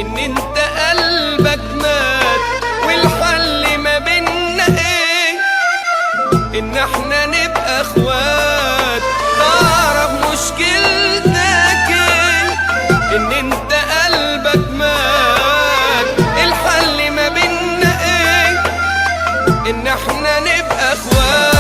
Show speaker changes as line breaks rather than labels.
ان انت قلبك مات والحل ما بينا ايه ان احنا نبقى اخوات تعرف مشكلتك ايه ان انت قلبك مات الحل ما بينا ايه ان احنا نبقى اخوات